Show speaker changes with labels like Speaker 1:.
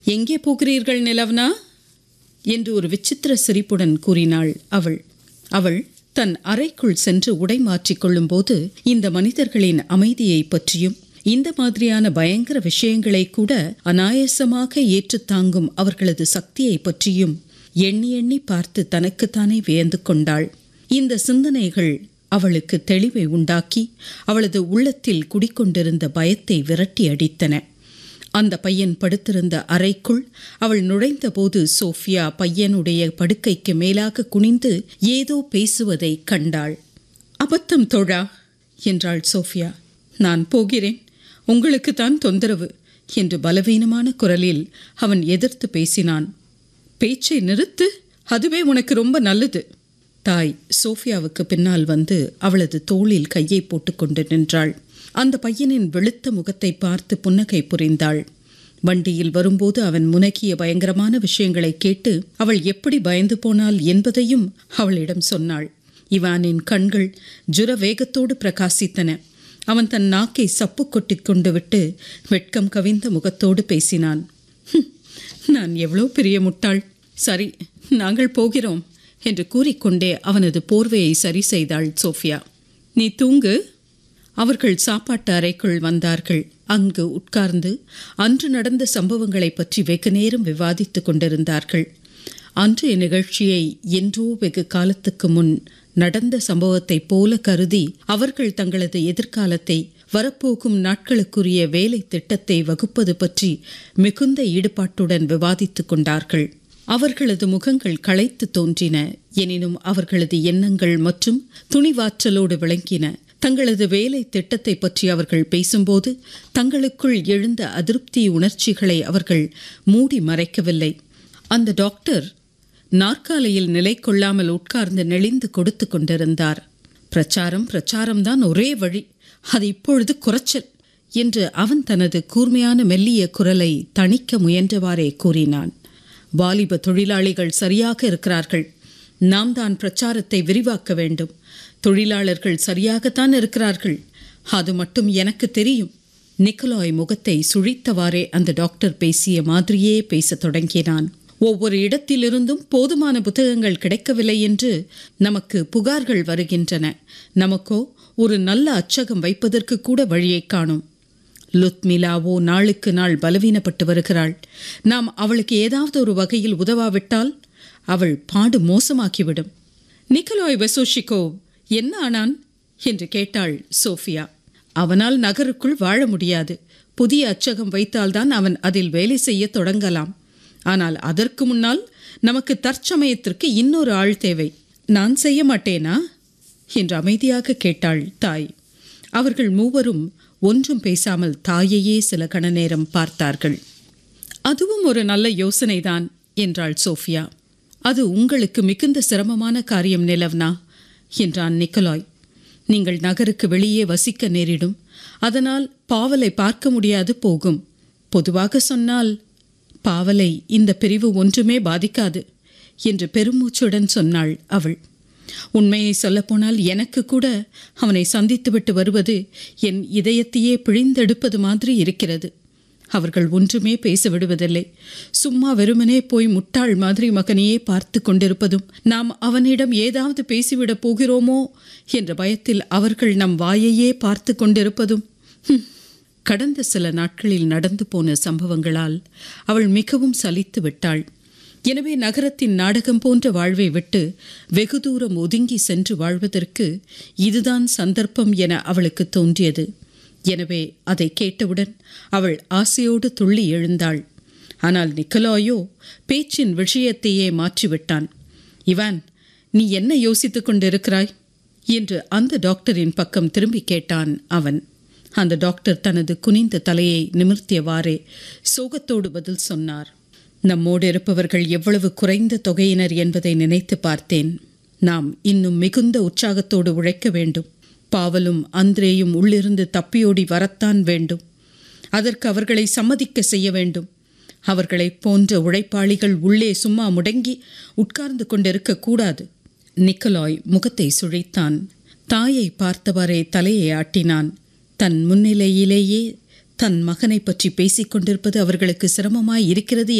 Speaker 1: எங்கே போகிறீர்கள் நிலவனா என்று ஒரு விசித்திர சிரிப்புடன் கூறினாள் அவள் அவள் தன் அறைக்குள் சென்று உடை மாற்றிக் கொள்ளும்போது இந்த மனிதர்களின் அமைதியை பற்றியும் இந்த மாதிரியான பயங்கர விஷயங்களை கூட அனாயசமாக ஏற்றுத் தாங்கும் அவர்களது சக்தியை பற்றியும் எண்ணி எண்ணி பார்த்து தனக்குத்தானே வியந்து கொண்டாள் இந்த சிந்தனைகள் அவளுக்கு தெளிவை உண்டாக்கி அவளது உள்ளத்தில் குடிக்கொண்டிருந்த பயத்தை விரட்டி அடித்தன அந்த பையன் படுத்திருந்த அறைக்குள் அவள் நுழைந்தபோது சோஃபியா பையனுடைய படுக்கைக்கு மேலாக குனிந்து ஏதோ பேசுவதை கண்டாள் அபத்தம் தோழா என்றாள் சோஃபியா நான் போகிறேன் உங்களுக்கு தான் தொந்தரவு என்று பலவீனமான குரலில் அவன் எதிர்த்து பேசினான் பேச்சை நிறுத்து அதுவே உனக்கு ரொம்ப நல்லது தாய் சோஃபியாவுக்கு பின்னால் வந்து அவளது தோளில் கையை போட்டுக்கொண்டு நின்றாள் அந்த பையனின் வெளுத்த முகத்தை பார்த்து புன்னகை புரிந்தாள் வண்டியில் வரும்போது அவன் முனகிய பயங்கரமான விஷயங்களை கேட்டு அவள் எப்படி பயந்து போனாள் என்பதையும் அவளிடம் சொன்னாள் இவானின் கண்கள் ஜுர வேகத்தோடு பிரகாசித்தன அவன் தன் நாக்கை சப்பு கொட்டிக் கொண்டு விட்டு வெட்கம் கவிந்த முகத்தோடு பேசினான் "ஹும், நான் எவ்வளோ பெரிய முட்டாள் சரி நாங்கள் போகிறோம் என்று கூறிக்கொண்டே அவனது போர்வையை சரி செய்தாள் சோஃபியா நீ தூங்கு அவர்கள் சாப்பாட்டு அறைக்குள் வந்தார்கள் அங்கு உட்கார்ந்து அன்று நடந்த சம்பவங்களை பற்றி வெகு நேரம் விவாதித்துக் கொண்டிருந்தார்கள் அன்றைய நிகழ்ச்சியை என்றோ வெகு காலத்துக்கு முன் நடந்த சம்பவத்தைப் போல கருதி அவர்கள் தங்களது எதிர்காலத்தை வரப்போகும் நாட்களுக்குரிய வேலை திட்டத்தை வகுப்பது பற்றி மிகுந்த ஈடுபாட்டுடன் விவாதித்துக் கொண்டார்கள் அவர்களது முகங்கள் களைத்து தோன்றின எனினும் அவர்களது எண்ணங்கள் மற்றும் துணிவாற்றலோடு விளங்கின தங்களது வேலை திட்டத்தை பற்றி அவர்கள் பேசும்போது தங்களுக்குள் எழுந்த அதிருப்தி உணர்ச்சிகளை அவர்கள் மூடி மறைக்கவில்லை அந்த டாக்டர் நாற்காலியில் நிலை கொள்ளாமல் உட்கார்ந்து நெளிந்து கொடுத்து கொண்டிருந்தார் பிரச்சாரம் பிரச்சாரம்தான் ஒரே வழி அது இப்பொழுது குறைச்சல் என்று அவன் தனது கூர்மையான மெல்லிய குரலை தணிக்க முயன்றவாறே கூறினான் வாலிப தொழிலாளிகள் சரியாக இருக்கிறார்கள் நாம் தான் பிரச்சாரத்தை விரிவாக்க வேண்டும் தொழிலாளர்கள் சரியாகத்தான் இருக்கிறார்கள் அது மட்டும் எனக்கு தெரியும் நிக்கலாய் முகத்தை சுழித்தவாறே அந்த டாக்டர் பேசிய மாதிரியே பேசத் தொடங்கினான் ஒவ்வொரு இடத்திலிருந்தும் போதுமான புத்தகங்கள் கிடைக்கவில்லை என்று நமக்கு புகார்கள் வருகின்றன நமக்கோ ஒரு நல்ல அச்சகம் வைப்பதற்கு கூட வழியை காணும் லுத்மிலாவோ நாளுக்கு நாள் பலவீனப்பட்டு வருகிறாள் நாம் அவளுக்கு ஏதாவது ஒரு வகையில் உதவாவிட்டால் அவள் பாடு மோசமாக்கிவிடும் நிக்கலாய் வெசோஷிகோ என்ன ஆனான் என்று கேட்டாள் சோஃபியா அவனால் நகருக்குள் வாழ முடியாது புதிய அச்சகம் வைத்தால்தான் அவன் அதில் வேலை செய்ய தொடங்கலாம் ஆனால் அதற்கு முன்னால் நமக்கு தற்சமயத்திற்கு இன்னொரு ஆள் தேவை நான் செய்ய மாட்டேனா என்று அமைதியாக கேட்டாள் தாய் அவர்கள் மூவரும் ஒன்றும் பேசாமல் தாயையே சில கண நேரம் பார்த்தார்கள் அதுவும் ஒரு நல்ல யோசனைதான் என்றாள் சோஃபியா அது உங்களுக்கு மிகுந்த சிரமமான காரியம் நிலவ்னா என்றான் நிக்கலாய் நீங்கள் நகருக்கு வெளியே வசிக்க நேரிடும் அதனால் பாவலை பார்க்க முடியாது போகும் பொதுவாக சொன்னால் பாவலை இந்த பிரிவு ஒன்றுமே பாதிக்காது என்று பெருமூச்சுடன் சொன்னாள் அவள் உண்மையை சொல்லப்போனால் எனக்கு கூட அவனை சந்தித்துவிட்டு வருவது என் இதயத்தையே பிழிந்தெடுப்பது மாதிரி இருக்கிறது அவர்கள் ஒன்றுமே பேச விடுவதில்லை சும்மா வெறுமனே போய் முட்டாள் மாதிரி மகனையே பார்த்து கொண்டிருப்பதும் நாம் அவனிடம் ஏதாவது பேசிவிடப் போகிறோமோ என்ற பயத்தில் அவர்கள் நம் வாயையே பார்த்து கொண்டிருப்பதும் ஹும், கடந்த சில நாட்களில் நடந்து போன சம்பவங்களால் அவள் மிகவும் சலித்து விட்டாள் எனவே நகரத்தின் நாடகம் போன்ற வாழ்வை விட்டு வெகு தூரம் ஒதுங்கி சென்று வாழ்வதற்கு இதுதான் சந்தர்ப்பம் என அவளுக்கு தோன்றியது எனவே அதை கேட்டவுடன் அவள் ஆசையோடு துள்ளி எழுந்தாள் ஆனால் நிக்கலாயோ பேச்சின் விஷயத்தையே மாற்றிவிட்டான் இவான் நீ என்ன யோசித்துக் கொண்டிருக்கிறாய் என்று அந்த டாக்டரின் பக்கம் திரும்பி கேட்டான் அவன் அந்த டாக்டர் தனது குனிந்த தலையை நிமிர்த்தியவாறே சோகத்தோடு பதில் சொன்னார் நம்மோடு இருப்பவர்கள் எவ்வளவு குறைந்த தொகையினர் என்பதை நினைத்து பார்த்தேன் நாம் இன்னும் மிகுந்த உற்சாகத்தோடு உழைக்க வேண்டும் பாவலும் அந்திரேயும் உள்ளிருந்து தப்பியோடி வரத்தான் வேண்டும் அதற்கு அவர்களை சம்மதிக்க செய்ய வேண்டும் அவர்களைப் போன்ற உழைப்பாளிகள் உள்ளே சும்மா முடங்கி உட்கார்ந்து கொண்டிருக்க கூடாது நிக்கலாய் முகத்தை சுழித்தான் தாயை பார்த்தவாறே தலையை ஆட்டினான் தன் முன்னிலையிலேயே தன் மகனை பற்றி பேசிக் கொண்டிருப்பது அவர்களுக்கு சிரமமாய் இருக்கிறது